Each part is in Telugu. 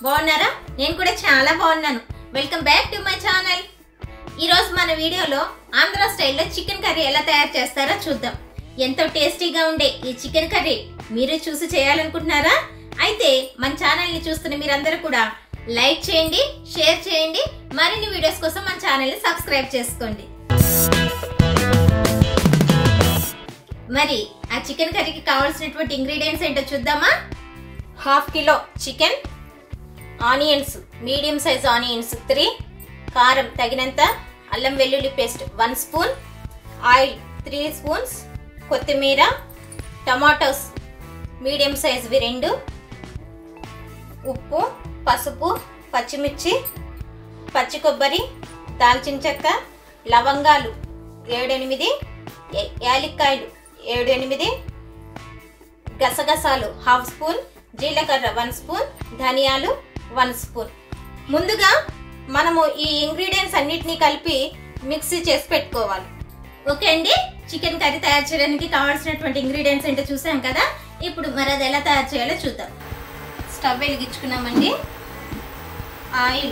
బాగున్నారా నేను కూడా చాలా బాగున్నాను welcome back to my channel ఈరోజు మన వీడియోలో ఆంధ్ర స్టైల్లో చికెన్ కర్రీ ఎలా తయారు చేస్తారో చూద్దాం ఎంతో టేస్టీగా ఉండే ఈ చికెన్ కర్రీ మీరు చూసి చేయాలనుకుంటున్నారా అయితే మన ఛానల్ని చూస్తున్న మీరందరూ కూడా లైక్ చేయండి షేర్ చేయండి మరిన్ని వీడియోస్ కోసం మన ఛానల్ని సబ్స్క్రైబ్ చేసుకోండి మరి ఆ చికెన్ కర్రీకి కావాల్సినటువంటి ఇంగ్రీడియంట్స్ ఏంటో చూద్దామా half kilo chicken onions medium size onions three కారం తగినంత అల్లం వెల్లుల్లి paste one spoon oil three spoons కొత్తిమీర టమాటోస్ మీడియం సైజ్వి రెండు ఉప్పు పసుపు పచ్చిమిర్చి పచ్చి కొబ్బరి దాల్చిన చెక్క లవంగాలు ఏడెనిమిది ఏ- యాలక్కాయలు ఏడు ఎనిమిది గసగసాలు హాఫ్ స్పూన్ జీలకర్ర వన్ స్పూన్ ధనియాలు వన్ స్పూన్ ముందుగా మనము ఈ ఇంగ్రీడియంట్స్ అన్నిటినీ కలిపి మిక్సీ చేసి పెట్టుకోవాలి ఓకే అండి చికెన్ కర్రీ తయారు చేయడానికి కావాల్సినటువంటి ఇంగ్రీడియంట్స్ ఏంటో చూసాం కదా ఇప్పుడు మరి అది ఎలా తయారు చేయాలో చూద్దాం స్టవ్ వెలిగించుకున్నామండి ఆయిల్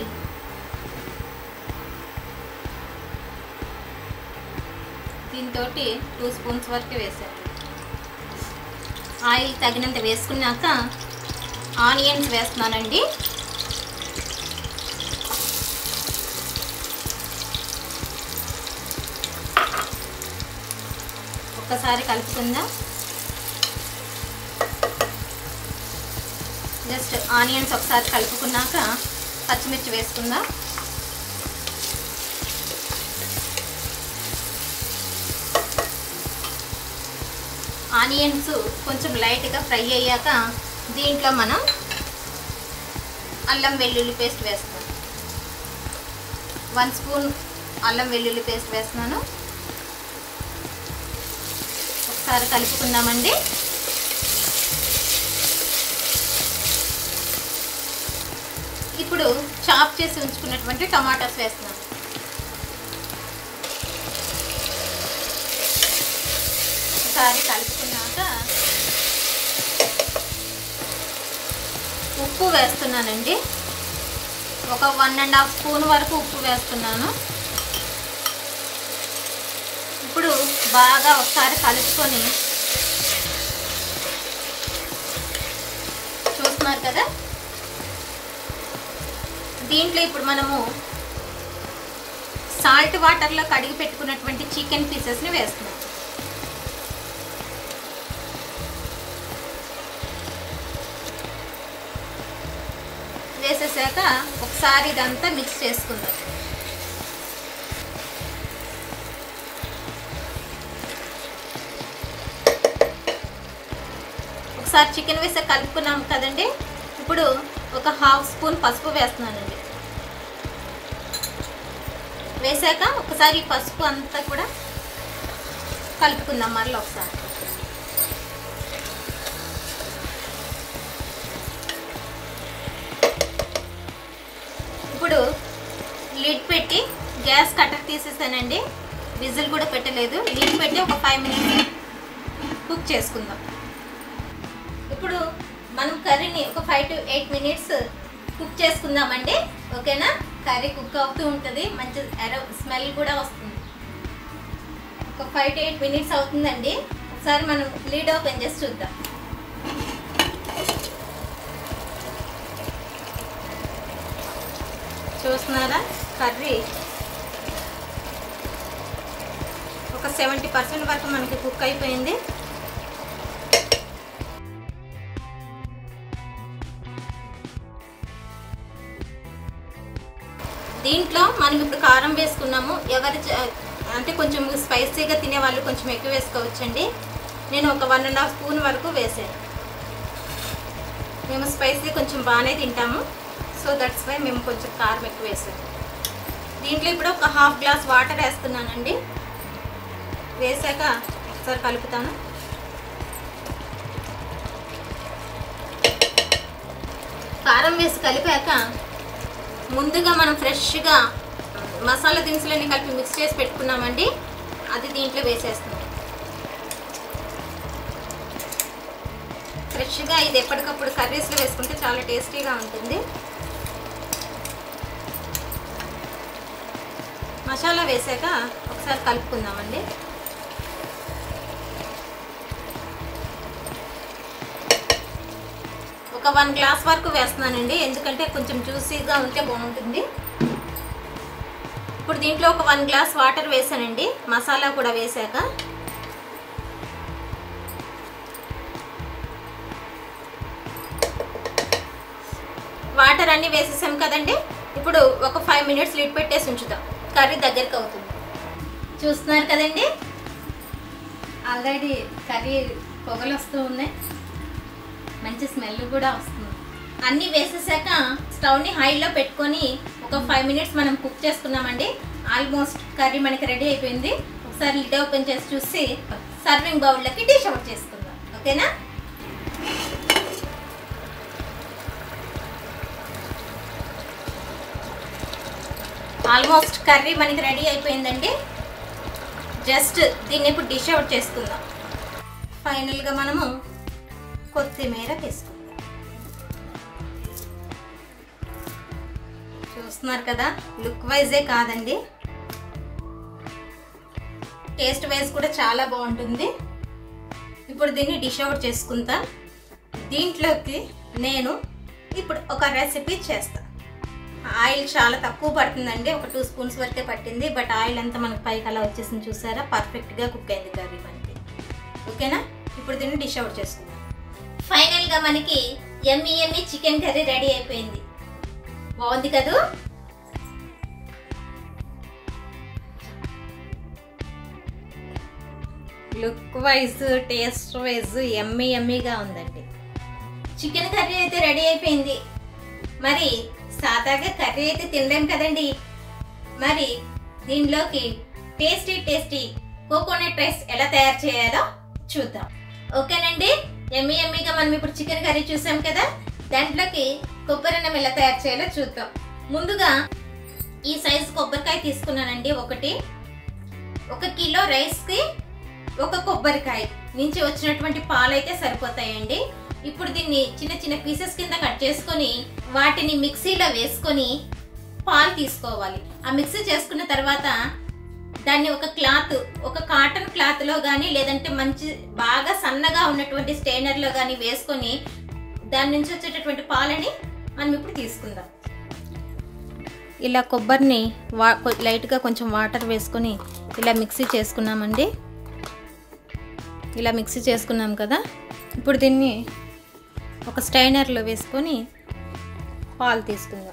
దీంతో టూ స్పూన్స్ వరకు వేసాను ఆయిల్ తగినంత వేసుకున్నాక ఆనియన్స్ వేస్తున్నానండి ఒక్కసారి కలుపుకుందాం జస్ట్ ఆనియన్స్ ఒకసారి కలుపుకున్నాక పచ్చిమిర్చి వేసుకుందాం ఆనియన్స్ కొంచెం లైట్గా ఫ్రై అయ్యాక దీంట్లో మనం అల్లం వెల్లుల్లి పేస్ట్ వేస్తాం వన్ స్పూన్ అల్లం వెల్లుల్లి పేస్ట్ వేస్తున్నాను ఒకసారి కలుపుకుందామండి ఇప్పుడు చాప్ చేసి ఉంచుకున్నటువంటి టమాటాస్ వేస్తున్నాను ఒకసారి కలుపుకున్నాక ఉప్పు వేస్తున్నానండి ఒక వన్ అండ్ హాఫ్ స్పూన్ వరకు ఉప్పు వేస్తున్నాను ఇప్పుడు బాగా ఒకసారి కలుపుకొని చూస్తున్నారు కదా దీంట్లో ఇప్పుడు మనము సాల్ట్ వాటర్లో కడిగి పెట్టుకున్నటువంటి చికెన్ పీసెస్ని వేస్తున్నాం వేసేసాక ఒకసారి ఇదంతా మిక్స్ చేసుకుందాం ఒకసారి చికెన్ వేసే కలుపుకున్నాం కదండి ఇప్పుడు ఒక హాఫ్ స్పూన్ పసుపు వేస్తున్నానండి వేసాక ఒకసారి ఈ పసుపు అంతా కూడా కలుపుకుందాం మళ్ళీ ఒకసారి ఇప్పుడు లిడ్ పెట్టి గ్యాస్ కట్టర్ తీసేసానండి విజిల్ కూడా పెట్టలేదు లిడ్ పెట్టి ఒక ఫైవ్ మినిట్స్ కుక్ చేసుకుందాం ఇప్పుడు మనం కర్రీని ఒక five to eight minutes cook చేసుకుందామండి ఓకేనా కర్రీ కుక్ అవుతూ ఉంటుంది మంచి ఎర స్మెల్ కూడా వస్తుంది ఒక ఫైవ్ టు ఎయిట్ మినిట్స్ అవుతుందండి ఒకసారి మనం లీడ్ ఓపెన్ చేసి చూద్దాం చూస్తున్నారా కర్రీ ఒక సెవెంటీ పర్సెంట్ వరకు మనకి కుక్ అయిపోయింది దీంట్లో మనం ఇప్పుడు కారం వేసుకున్నాము ఎవరి చ- అంటే కొంచెం స్పైసీగా తినే వాళ్ళు కొంచెం ఎక్కువ వేసుకోవచ్చండి నేను ఒక వన్ అండ్ హాఫ్ స్పూన్ వరకు వేసాను మేము స్పైసీ కొంచెం బాగానే తింటాము సో దట్స్ వై మేము కొంచెం కారం ఎక్కువ వేసాము దీంట్లో ఇప్పుడు ఒక హాఫ్ గ్లాస్ వాటర్ వేస్తున్నానండి వేసాక ఒకసారి కలుపుతాను కారం వేసి కలిపాక ముందుగా మనం ఫ్రెష్గా మసాలా దినుసులన్నీ కలిపి మిక్స్ చేసి పెట్టుకున్నామండి అది దీంట్లో వేసేస్తున్నాం ఫ్రెష్గా ఇది ఎప్పటికప్పుడు కర్రీస్లో వేసుకుంటే చాలా టేస్టీగా ఉంటుంది మసాలా వేసాక ఒకసారి కలుపుకుందామండి ఒక వన్ గ్లాస్ వరకు వేస్తున్నానండి ఎందుకంటే కొంచెం జ్యూసీగా ఉంటే బాగుంటుంది ఇప్పుడు దీంట్లో ఒక వన్ గ్లాస్ వాటర్ వేసానండి మసాలా కూడా వేసాక వాటర్ అన్నీ వేసేసాం కదండి ఇప్పుడు ఒక ఫైవ్ మినిట్స్ లిడ్ పెట్టేసి ఉంచుతాం కర్రీ దగ్గరికి అవుతుంది చూస్తున్నారు కదండి ఆల్రెడీ కర్రీ పొగలు వస్తూ ఉన్నాయి మంచి స్మెల్ కూడా వస్తుంది అన్నీ వేసేసాక స్టవ్ని హైలో పెట్టుకొని ఒక ఫైవ్ మినిట్స్ మనం కుక్ చేసుకున్నామండి ఆల్మోస్ట్ కర్రీ మనకి రెడీ అయిపోయింది ఒకసారి లిడ్ ఓపెన్ చేసి చూసి సర్వింగ్ బౌల్లోకి డిష్ అవుట్ చేసుకుందాం ఓకేనా ఆల్మోస్ట్ కర్రీ మనకి రెడీ అయిపోయిందండి జస్ట్ దీన్ని ఇప్పుడు డిష్ అవుట్ చేసుకుందాం ఫైనల్గా మనము కొత్తిమీర వేసుకుందాం చూస్తున్నారు కదా లుక్ వైజే కాదండి టేస్ట్ వైజ్ కూడా చాలా బాగుంటుంది ఇప్పుడు దీన్ని డిష్ అవుట్ చేసుకుంటా దీంట్లోకి నేను ఇప్పుడు ఒక రెసిపీ చేస్తా ఆయిల్ చాలా తక్కువ పడుతుందండి ఒక టూ స్పూన్స్ వరకే పట్టింది బట్ ఆయిల్ అంతా మనకు పైకి అలా వచ్చేసింది చూసారా పర్ఫెక్ట్గా కుక్ అయింది కర్రీ మనకి ఓకేనా ఇప్పుడు దీన్ని డిష్ అవుట్ చేసుకుందాం ఫైనల్గా మనకి yummy yummy chicken curry ready అయిపోయింది బాగుంది కదూ look wise taste wise yummy ఎమ్మిగా ఉందండి చికెన్ కర్రీ అయితే రెడీ అయిపోయింది మరి సాదాగా కర్రీ అయితే తినలేం కదండి మరి దీనిలోకి టేస్టీ టేస్టీ కోకోనట్ రైస్ ఎలా తయారు చేయాలో చూద్దాం ఓకేనండి ఎమ్మి ఎమ్మిగా మనం ఇప్పుడు చికెన్ కర్రీ చూసాం కదా దాంట్లోకి కొబ్బరి అన్నం ఎలా తయారు చేయాలో చూద్దాం ముందుగా ఈ సైజు కొబ్బరికాయ తీసుకున్నానండి ఒకటి ఒక కిలో రైస్కి ఒక కొబ్బరికాయ నుంచి వచ్చినటువంటి పాలు అయితే సరిపోతాయండి ఇప్పుడు దీన్ని చిన్న చిన్న పీసెస్ కింద కట్ చేసుకొని వాటిని మిక్సీలో వేసుకొని పాలు తీసుకోవాలి ఆ మిక్సీ చేసుకున్న తర్వాత దాన్ని ఒక క్లాత్ ఒక కాటన్ క్లాత్లో కానీ లేదంటే మంచి బాగా సన్నగా ఉన్నటువంటి స్టెయినర్లో కానీ వేసుకొని దాని నుంచి వచ్చేటటువంటి పాలని మనం ఇప్పుడు తీసుకుందాం ఇలా కొబ్బరిని వా కొ- లైట్గా కొంచెం వాటర్ వేసుకొని ఇలా మిక్సీ చేసుకున్నామండి ఇలా మిక్సీ చేసుకున్నాం కదా ఇప్పుడు దీన్ని ఒక స్టైనర్లో వేసుకొని పాలు తీసుకుందాం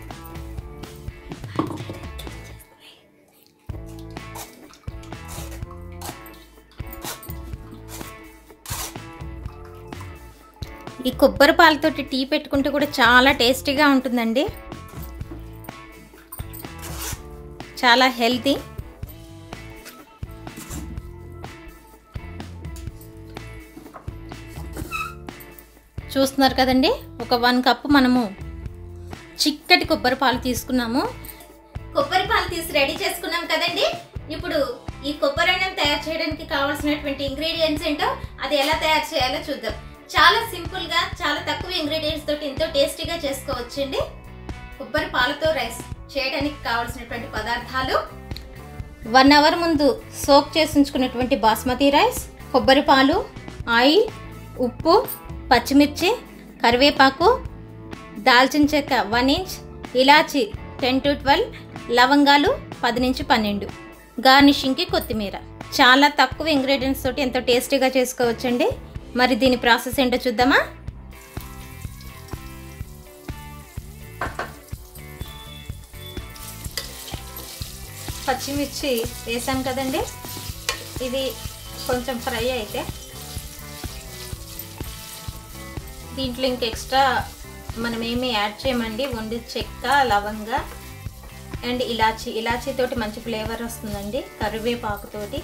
ఈ కొబ్బరి పాలతోటి టీ పెట్టుకుంటే కూడా చాలా టేస్టీగా ఉంటుందండి చాలా హెల్తీ చూస్తున్నారు కదండి ఒక వన్ కప్ మనము చిక్కటి కొబ్బరి పాలు తీసుకున్నాము కొబ్బరి పాలు తీసి రెడీ చేసుకున్నాం కదండి ఇప్పుడు ఈ కొబ్బరి అన్నం తయారు చేయడానికి కావాల్సినటువంటి ఇంగ్రీడియంట్స్ ఏంటో అది ఎలా తయారు చేయాలో చూద్దాం చాలా సింపుల్ గా చాలా తక్కువ ఇంగ్రీడియంట్స్ తోటి ఎంతో టేస్టీగా చేసుకోవచ్చండి కొబ్బరి పాలతో రైస్ చేయడానికి కావాల్సినటువంటి పదార్థాలు వన్ అవర్ ముందు సోక్ చేసి ఉంచుకున్నటువంటి బాస్మతి రైస్ కొబ్బరి పాలు ఆయిల్ ఉప్పు పచ్చిమిర్చి కరివేపాకు దాల్చిన చెక్క వన్ ఇంచ్ ఇలాచి టెన్ టు ట్వెల్వ్ లవంగాలు పది నుంచి పన్నెండు గార్నిషింగ్కి కొత్తిమీర చాలా తక్కువ ఇంగ్రీడియంట్స్ తోటి ఎంతో టేస్టీగా చేసుకోవచ్చండి మరి దీని ప్రాసెస్ ఏంటో చూద్దామా పచ్చిమిర్చి వేసాం కదండి ఇది కొంచెం ఫ్రై అయితే దీంట్లో ఇంక ఎక్స్ట్రా మనం ఏమీ యాడ్ చేయమండి ఓన్లీ చెక్క లవంగ అండ్ ఇలాచి ఇలాచీ తోటి మంచి ఫ్లేవర్ వస్తుందండి కరివేపాకుతోటి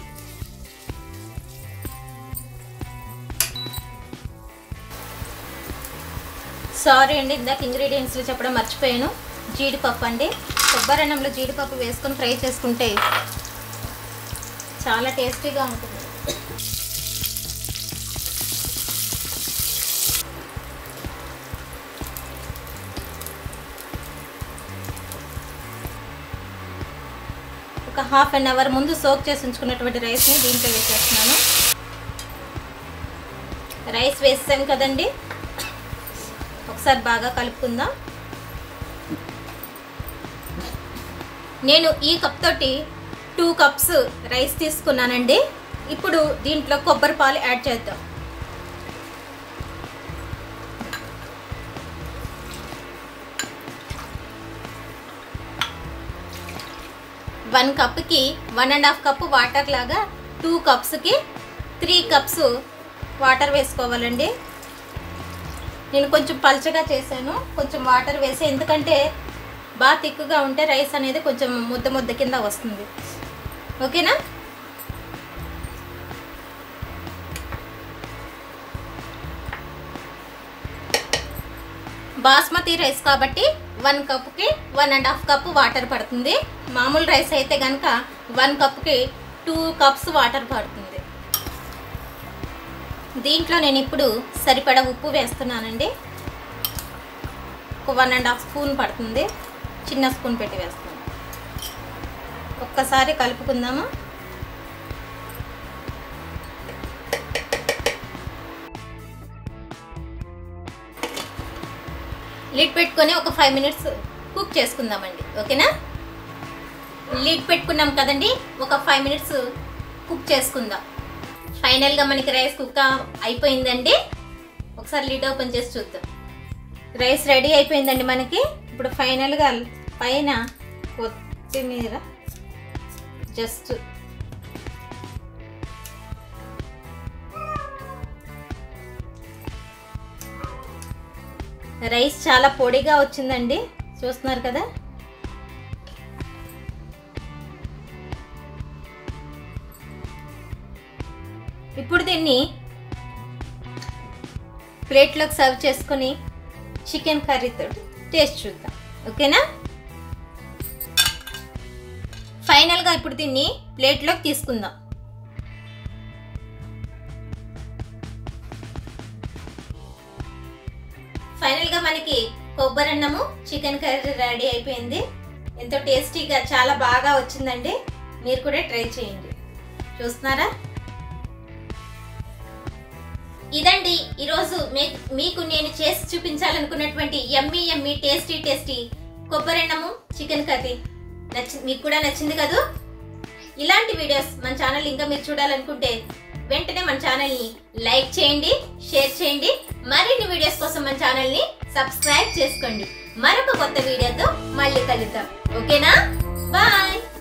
సారీ అండి ఇందాక ఇంగ్రీడియంట్స్లో చెప్పడం మర్చిపోయాను జీడిపప్పు అండి కొబ్బరి అన్నంలో జీడిపప్పు వేసుకొని ఫ్రై చేసుకుంటే చాలా టేస్టీగా ఉంటుంది ఒక ఒక హాఫ్ అన్ అవర్ ముందు సోక్ చేసి ఉంచుకున్నటువంటి రైస్ని దీంట్లో వేసేస్తున్నాను రైస్ వేసాం కదండి ఒకసారి బాగా కలుపుకుందాం నేను ఈ కప్ తోటి టూ కప్స్ రైస్ తీసుకున్నానండి ఇప్పుడు దీంట్లో కొబ్బరి పాలు యాడ్ చేద్దాం వన్ కప్కి one and half cup water లాగా టూ కప్స్కి త్రీ కప్స్ వాటర్ వేసుకోవాలండి నేను కొంచెం పల్చగా చేశాను కొంచెం వాటర్ వేసి ఎందుకంటే బాగా తిక్కుగా ఉంటే రైస్ అనేది కొంచెం ముద్ద ముద్ద కింద వస్తుంది ఓకేనా బాస్మతి రైస్ కాబట్టి వన్ కప్కి one and half cup water పడుతుంది మామూలు రైస్ అయితే కనుక వన్ కప్కి టూ కప్స్ వాటర్ పడుతుంది దీంట్లో నేను ఇప్పుడు సరిపడా ఉప్పు వేస్తున్నానండి ఒక వన్ అండ్ హాఫ్ స్పూన్ పడుతుంది చిన్న స్పూన్ పెట్టి వేస్తున్నాను ఒక్కసారి కలుపుకుందాము లిడ్ పెట్టుకొని ఒక ఫైవ్ మినిట్స్ కుక్ చేసుకుందామండి ఓకేనా లిడ్ పెట్టుకున్నాం కదండి ఒక ఫైవ్ మినిట్స్ కుక్ చేసుకుందాం ఫైనల్గా మనకి రైస్ కుక్ అయిపోయిందండి ఒకసారి లిడ్ ఓపెన్ చేసి చూద్దాం రైస్ రెడీ అయిపోయిందండి మనకి ఇప్పుడు ఫైనల్గా పైన కొత్తిమీర జస్ట్ రైస్ చాలా పొడిగా వచ్చిందండి చూస్తున్నారు కదా ఇప్పుడు దీన్ని ప్లేట్లోకి సర్వ్ చేసుకొని చికెన్ కర్రీతో టేస్ట్ చూద్దాం ఓకేనా ఫైనల్గా ఇప్పుడు దీన్ని ప్లేట్లోకి తీసుకుందాం ఫైనల్గా మనకి కొబ్బరి అన్నము చికెన్ కర్రీ రెడీ అయిపోయింది ఎంతో టేస్టీగా చాలా బాగా వచ్చిందండి మీరు కూడా ట్రై చేయండి చూస్తున్నారా ఇదండి ఈరోజు మీకు నేను చేసి చూపించాలనుకున్నటువంటి ఎమ్మీ ఎమ్మీ టేస్టీ టేస్టీ కొబ్బరి అన్నము చికెన్ కర్రీ నచ్చి మీకు కూడా నచ్చింది కదూ ఇలాంటి వీడియోస్ మన ఛానల్ ఇంకా మీరు చూడాలనుకుంటే వెంటనే మన ఛానల్ని లైక్ చేయండి షేర్ చేయండి మరిన్ని వీడియోస్ కోసం మన ఛానల్ని సబ్స్క్రైబ్ చేసుకోండి మరొక కొత్త వీడియోతో మళ్ళీ కలుద్దాం ఓకేనా బాయ్